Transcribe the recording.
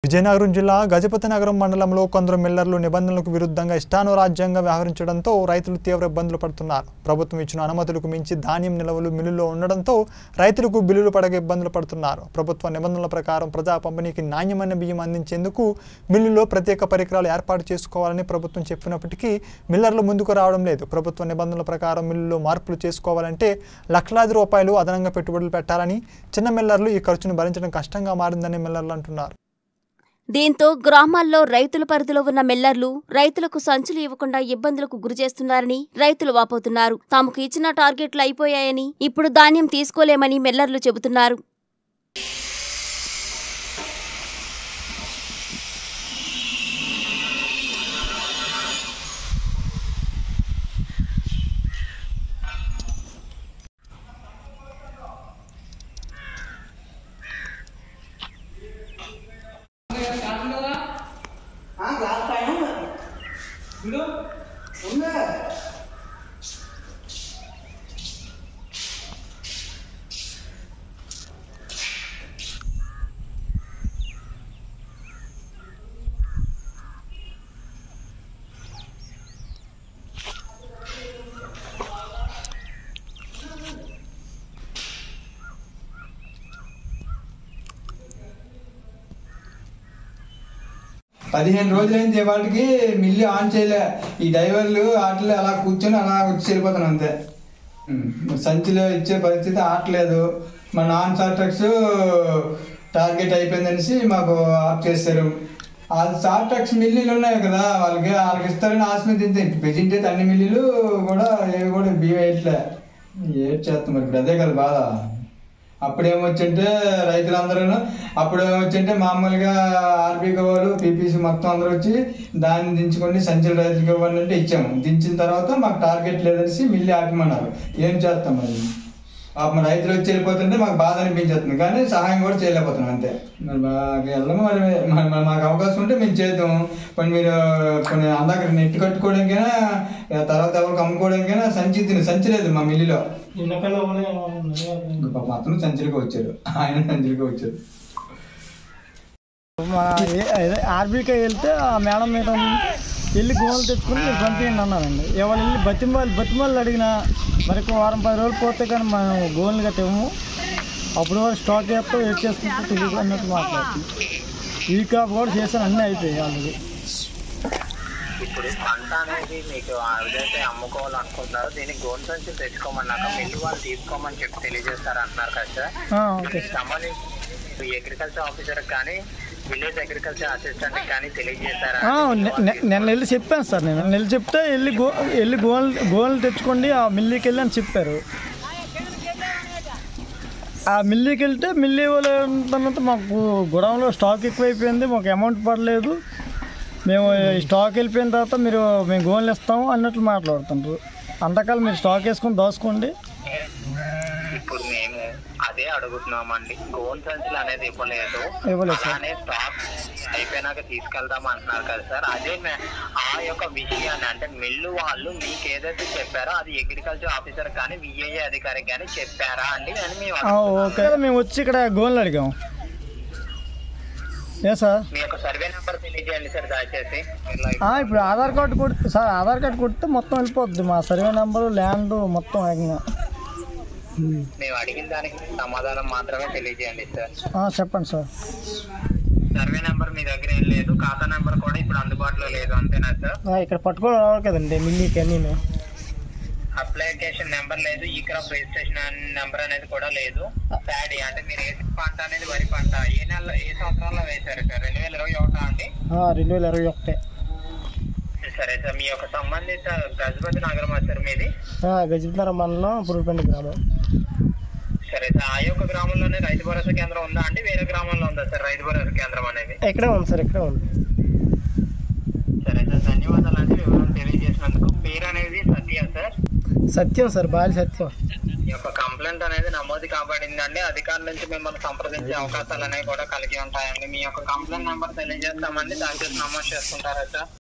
విజయనగరం జిల్లా గజపతి నగరం మండలంలో కొందరు మిల్లర్లు నిబంధనలకు విరుద్ధంగా ఇష్టానురాజ్యంగా వ్యవహరించడంతో రైతులు తీవ్ర ఇబ్బందులు పడుతున్నారు ప్రభుత్వం ఇచ్చిన అనుమతులకు మించి ధాన్యం నిల్వలు మిల్లుల్లో ఉండడంతో రైతులకు బిల్లులు పడక ఇబ్బందులు పడుతున్నారు ప్రభుత్వ నిబంధనల ప్రకారం ప్రజా పంపిణీకి నాణ్యమైన బియ్యం అందించేందుకు మిల్లులో ప్రత్యేక పరికరాలు ఏర్పాటు చేసుకోవాలని ప్రభుత్వం చెప్పినప్పటికీ మిల్లర్లు ముందుకు రావడం లేదు ప్రభుత్వ నిబంధనల ప్రకారం మిల్లులో మార్పులు చేసుకోవాలంటే లక్షలాది రూపాయలు అదనంగా పెట్టుబడులు పెట్టాలని చిన్న మిల్లర్లు ఈ ఖర్చును భరించడం కష్టంగా మారిందని మిల్లర్లు అంటున్నారు దీంతో గ్రామాల్లో రైతుల పరిధిలో ఉన్న మిల్లర్లు రైతులకు సంచులు ఇవ్వకుండా ఇబ్బందులకు గురిచేస్తున్నారని రైతులు వాపోతున్నారు తమకు ఇచ్చిన టార్గెట్లు అయిపోయాయని ఇప్పుడు ధాన్యం తీసుకోలేమని మిల్లర్లు చెబుతున్నారు हाँ ग्लास पाए हूँ मैं उनमें పదిహేను రోజులైంది వాళ్ళకి మిల్లు ఆన్ చేయలే ఈ డ్రైవర్లు ఆటలు అలా కూర్చొని అలా వచ్చి వెళ్ళిపోతాను అంతే ఉమ్, సంచిలో ఇచ్చే పరిస్థితి ఆటలేదు మన నాన్ సార్టక్స్ టార్గెట్ అయిపోయిందనేసి మాకు ఆఫ్ చేస్తారు ఆ సార్టక్స్ మిల్లులు ఉన్నాయి కదా వాళ్ళకి వాళ్ళకి ఇస్తారని ఆశ మీద ఇంతే ప్రెజెంట్ అయితే అన్ని మిల్లులు కూడా ఏవి కూడా బియ్యం వేయట్లే ఏడ్ చేస్తాం మరి ఇప్పుడు అదే కదా బాధ అప్పుడేమొచ్చింటే రైతులందరూ అప్పుడు ఏమొచ్చింటే మామూలుగా ఆర్బీకి వాళ్ళు పీపీసీ మొత్తం అందరూ వచ్చి దాన్ని దించుకొని సంచులు రైతులకు ఇవ్వండి అంటే ఇచ్చాము దించిన తర్వాత మాకు టార్గెట్ లేదనేసి మిల్లి ఆపమన్నారు ఏం చేస్తాం మరి పాపం రైతులు వచ్చి వెళ్ళిపోతుంటే మాకు బాధ అనిపించేస్తుంది కానీ సహాయం కూడా చేయలేకపోతున్నాం అంతే మరి మాకు వెళ్ళము మరి మరి- మరి మాకు అవకాశం ఉంటే మేము చేద్దాం కొన్ని మీరు కొన్ని అందాక నెట్ కట్టుకోవడానికైనా తర్వాత ఎవరికి అమ్ముకోవడానికైనా సంచి తిని సంచి లేదు మా మిల్లిలో ఇంకా పాపం అతను సంచులుగా వచ్చారు ఆయన సంచులుగా వచ్చారు మన ఆర్బీకి వెళ్తే ఆ మేడం మీద వెళ్ళి గోలు తెచ్చుకుని మీరు పంపించండి అన్నారండి ఎవరు వెళ్ళి బతిమాలు బతిమాలు అడిగినా మరి ఒక వారం పది రోజులు పోతే కానీ మనం గోల్ని గట్ట ఇవ్వము అప్పుడు వరకు స్టాక్ చేస్తాం ఏడ్ చేసుకుంటే తెలియదు అన్నట్టు మాట్లాడుతుంది ఈ కాప్ కూడా చేశాను అన్నీ అయిపోయాయి ఆల్రెడీ ఇప్పుడు పంట అనేది మీకు ఏదైతే అమ్ముకోవాలనుకుంటున్నారో దీన్ని గోన్ సంచి తెచ్చుకోమన్నాక మిల్లు వాళ్ళు తీసుకోమని చెప్పి తెలియజేస్తారు అంటున్నారు కదా సార్ ఆ, ఓకే దీనికి సంబంధించి అగ్రికల్చర్ ఆఫీసర్ కానీ విలేజ్ అగ్రికల్చర్ అసిస్టెంట్ కానీ తెలియజేశారా ఆ, నె- నె- నిన్న వెళ్ళి చెప్పాను సార్ నేను నిన్న వెళ్ళి చెప్తే వెళ్ళి గో వెళ్ళి గోల్ గోల్ని తెచ్చుకోండి ఆ మిల్లీకి వెళ్ళి అని చెప్పారు ఆ మిల్లీకి వెళ్తే మిల్లీ వాళ్ళు తర్వాత మాకు గొడవలో స్టాక్ ఎక్కువైపోయింది మాకు అమౌంట్ పడలేదు మేము ఈ స్టాక్ వెళ్ళిపోయిన తర్వాత మీరు మేము గోన్లు ఇస్తాము అన్నట్లు మాట్లాడుతుంటారు అంతకాలం మీరు స్టాక్ వేసుకొని దోసుకోండి ఇప్పుడు మేము అదే అడుగుతున్నామండి గోన్ సంచులు అనేది ఇవ్వలేదు ఇవ్వలేదు సార్. అలానే స్టాక్ అయిపోయినాక తీసుకెళ్దాం అంటున్నారు కదా సార్ అదే మే- ఆ యొక్క విషయాన్ని అంటే మిల్లు వాళ్ళు మీకు ఏదైతే చెప్పారో అది అగ్రికల్చర్ ఆఫీసర్ కానీ విఐఏ అధికారి కానీ చెప్పారా అండి అని మేము ఆ, అడుగుతున్నాము. ఓకే మేము వచ్చి ఇక్కడ గోన్లు అడిగాము ఏ సార్ మీ యొక్క సర్వే నెంబర్ తెలియజేయండి సార్ దయచేసి ఆ, ఇప్పుడు ఆధార్ కార్డు కొడితే సార్ ఆధార్ కార్డు కొడితే మొత్తం వెళ్ళిపోద్ది మా సర్వే నెంబరు ల్యాండ్ మొత్తం ఏకంగా ఉమ్. మేము అడిగిన దానికి సమాధానం మాత్రమే తెలియజేయండి సార్ ఆ, చెప్పండి సార్ సర్వే నెంబర్ మీ దగ్గర ఏం లేదు ఖాతా నెంబర్ కూడా ఇప్పుడు అందుబాటులో లేదు అంతేనా సార్ ఆ, ఇక్కడ పట్టుకోవడం రావాలి కదండి మిల్లీకి అన్నీ అప్లికేషన్ నెంబర్ లేదు ఈ క్రాప్ రిజిస్ట్రేషన్ నెంబర్ అనేది కూడా లేదు ప్యాడీ అంటే మీరు వేసిన పంట అనేది వరి పంట ఏ నెల ఏ సంవత్సరంలో వేశారు సార్ రెండు వేల ఇరవై ఒకటా అండి రెండు వేల ఇరవై ఒకటే సరే సార్ మీ యొక్క సంబంధిత గజపతి నగరం సార్ మీది గజపతినగరం మండలం పురుపండి గ్రామం సరే సార్ ఆ యొక్క గ్రామంలోనే రైతు భరోసా కేంద్రం ఉందా అండి వేరే గ్రామంలో ఉందా సార్ రైతు భరోసా కేంద్రం అనేది ఇక్కడే ఉంది సార్ ఇక్కడే ఉంది సరే సార్ ధన్యవాదాలు అండి వివరాలు తెలియజేసినందుకు పేరు అనేది సత్య సార్ సత్యం సార్ బాలి సత్యం ఈ యొక్క కంప్లైంట్ అనేది నమోదు కాబడిందండి అధికారుల నుంచి మిమ్మల్ని సంప్రదించే అవకాశాలు అనేవి కూడా కలిగి ఉంటాయండి మీ యొక్క కంప్లైంట్ నెంబర్ తెలియజేస్తామండి దాని చేసి నమోదు చేసుకుంటారా సార్